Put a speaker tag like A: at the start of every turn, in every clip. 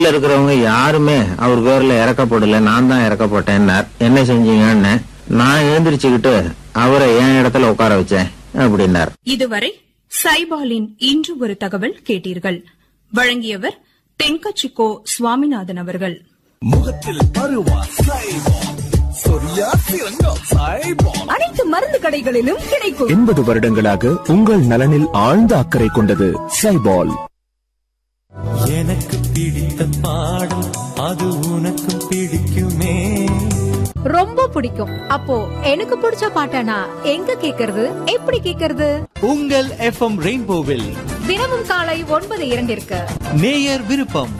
A: வீட்டுல இருக்கிறவங்க யாருமே அவர் பேர்ல இறக்கப்படல நான் தான் இறக்கப்பட்டேன்னார் என்ன செஞ்சீங்கன்னு நான் எழுந்திரிச்சுக்கிட்டு அவரை என் இடத்துல உட்கார வச்சேன் அப்படின்னார்
B: இதுவரை சைபாலின் இன்று ஒரு தகவல் கேட்டீர்கள் வழங்கியவர் தென்கச்சிக்கோ சுவாமிநாதன் அவர்கள்
C: முகத்தில் பருவா சைபால் சொரியா சிறங்கா சைபால்
D: அனைத்து மருந்து கடைகளிலும் கிடைக்கும்
E: எண்பது வருடங்களாக உங்கள் நலனில் ஆழ்ந்த அக்கறை கொண்டது சைபால்
F: எனக்கு பிடித்த பாடம் அது உனக்கும் பிடிக்குமே
D: ரொம்ப பிடிக்கும் அப்போ எனக்கு பிடிச்ச பாட்டனா எங்க கேக்குறது எப்படி கேக்குறது
F: உங்கள் எஃப்எம் ரெயின்போவில்
D: தினமும் காலை ஒன்பது இரண்டிற்கு
F: நேயர் விருப்பம்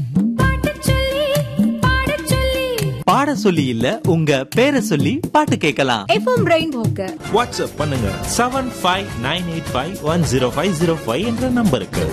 F: பாட சொல்லி இல்ல உங்க பேரை சொல்லி பாட்டு கேட்கலாம்
D: எஃப்எம் ரெயின்போக்கு
G: வாட்ஸ்அப் பண்ணுங்க seven five nine eight five one zero five zero five என்ற நம்பருக்கு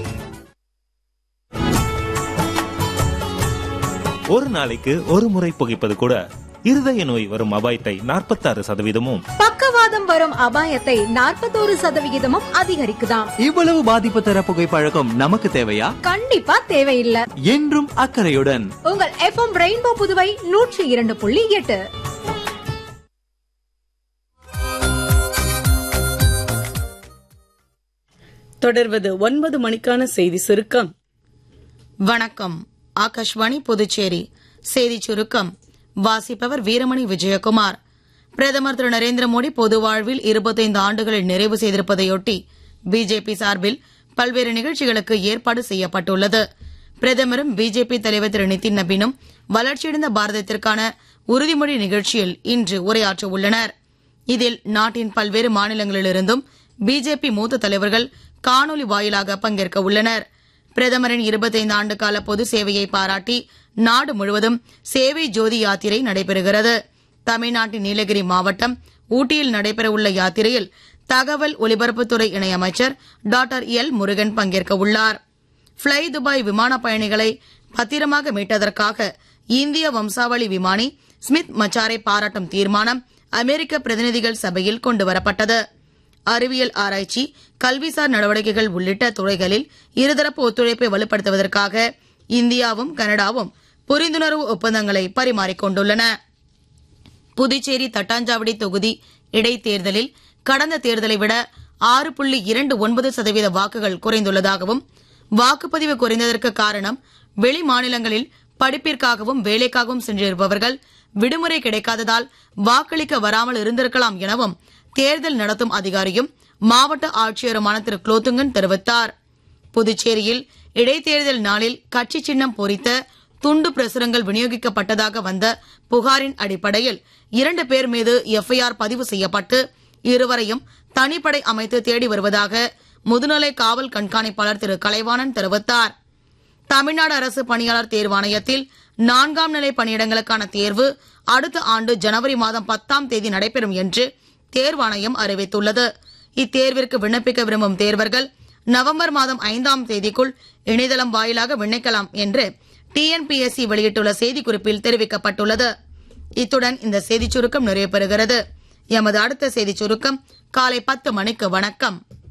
G: ஒரு நாளைக்கு ஒரு முறை புகைப்பது கூட இருதய நோய் வரும் அபாயத்தை நாற்பத்தாறு சதவீதமும்
D: பக்கவாதம் வரும் அபாயத்தை நாற்பத்தோரு சதவிகிதமும் அதிகரிக்குதாம்
F: இவ்வளவு பாதிப்பு தர புகைப்பழக்கம் நமக்கு தேவையா
D: கண்டிப்பா தேவையில்லை
F: என்றும் அக்கறையுடன்
D: உங்கள் எஃப்எம் ரெயின்போ புதுவை நூற்றி இரண்டு புள்ளி எட்டு
H: தொடர்வது ஒன்பது மணிக்கான செய்தி சுருக்கம்
I: வணக்கம் ஆகாஷ்வாணி புதுச்சேரி செய்திச் சுருக்கம் வாசிப்பவர் வீரமணி விஜயகுமார் பிரதமர் திரு நரேந்திர மோடி பொது வாழ்வில் இருபத்தைந்து ஆண்டுகளை நிறைவு செய்திருப்பதையொட்டி பிஜேபி சார்பில் பல்வேறு நிகழ்ச்சிகளுக்கு ஏற்பாடு செய்யப்பட்டுள்ளது பிரதமரும் பிஜேபி தலைவர் திரு நிதின் நபீனும் வளர்ச்சியடைந்த பாரதத்திற்கான உறுதிமொழி நிகழ்ச்சியில் இன்று உரையாற்ற உள்ளனர் இதில் நாட்டின் பல்வேறு மாநிலங்களிலிருந்தும் பிஜேபி மூத்த தலைவர்கள் காணொலி வாயிலாக பங்கேற்க உள்ளனர் பிரதமரின் இருபத்தைந்து ஆண்டு கால பொது சேவையை பாராட்டி நாடு முழுவதும் சேவை ஜோதி யாத்திரை நடைபெறுகிறது தமிழ்நாட்டின் நீலகிரி மாவட்டம் ஊட்டியில் நடைபெறவுள்ள யாத்திரையில் தகவல் ஒலிபரப்புத்துறை இணையமைச்சர் டாக்டர் எல் முருகன் பங்கேற்க உள்ளார் ஃப்ளை துபாய் விமான பயணிகளை பத்திரமாக மீட்டதற்காக இந்திய வம்சாவளி விமானி ஸ்மித் மச்சாரை பாராட்டும் தீர்மானம் அமெரிக்க பிரதிநிதிகள் சபையில் கொண்டுவரப்பட்டது அறிவியல் ஆராய்ச்சி கல்விசார் நடவடிக்கைகள் உள்ளிட்ட துறைகளில் இருதரப்பு ஒத்துழைப்பை வலுப்படுத்துவதற்காக இந்தியாவும் கனடாவும் புரிந்துணர்வு ஒப்பந்தங்களை பரிமாறிக்கொண்டுள்ளன புதுச்சேரி தட்டாஞ்சாவடி தொகுதி இடைத்தேர்தலில் கடந்த தேர்தலை விட ஆறு புள்ளி இரண்டு ஒன்பது சதவீத வாக்குகள் குறைந்துள்ளதாகவும் வாக்குப்பதிவு குறைந்ததற்கு காரணம் வெளி மாநிலங்களில் படிப்பிற்காகவும் வேலைக்காகவும் சென்றிருப்பவர்கள் விடுமுறை கிடைக்காததால் வாக்களிக்க வராமல் இருந்திருக்கலாம் எனவும் தேர்தல் நடத்தும் அதிகாரியும் மாவட்ட ஆட்சியருமான திரு குலோத்துங்கன் தெரிவித்தார் புதுச்சேரியில் இடைத்தேர்தல் நாளில் கட்சி சின்னம் பொறித்த துண்டு பிரசுரங்கள் விநியோகிக்கப்பட்டதாக வந்த புகாரின் அடிப்படையில் இரண்டு பேர் மீது எஃப்ஐஆர் பதிவு செய்யப்பட்டு இருவரையும் தனிப்படை அமைத்து தேடி வருவதாக முதுநிலை காவல் கண்காணிப்பாளர் திரு கலைவாணன் தெரிவித்தார் தமிழ்நாடு அரசு பணியாளர் தேர்வாணையத்தில் நான்காம் நிலை பணியிடங்களுக்கான தேர்வு அடுத்த ஆண்டு ஜனவரி மாதம் பத்தாம் தேதி நடைபெறும் என்று தேர்வாணையம் அறிவித்துள்ளது இத்தேர்விற்கு விண்ணப்பிக்க விரும்பும் தேர்வர்கள் நவம்பர் மாதம் ஐந்தாம் தேதிக்குள் இணையதளம் வாயிலாக விண்ணப்பிக்கலாம் என்று டிஎன்பிஎஸ்சி வெளியிட்டுள்ள செய்திக்குறிப்பில் தெரிவிக்கப்பட்டுள்ளது இத்துடன் இந்த செய்திச் சுருக்கம் நிறைவு பெறுகிறது எமது அடுத்த செய்திச் சுருக்கம் காலை பத்து மணிக்கு வணக்கம்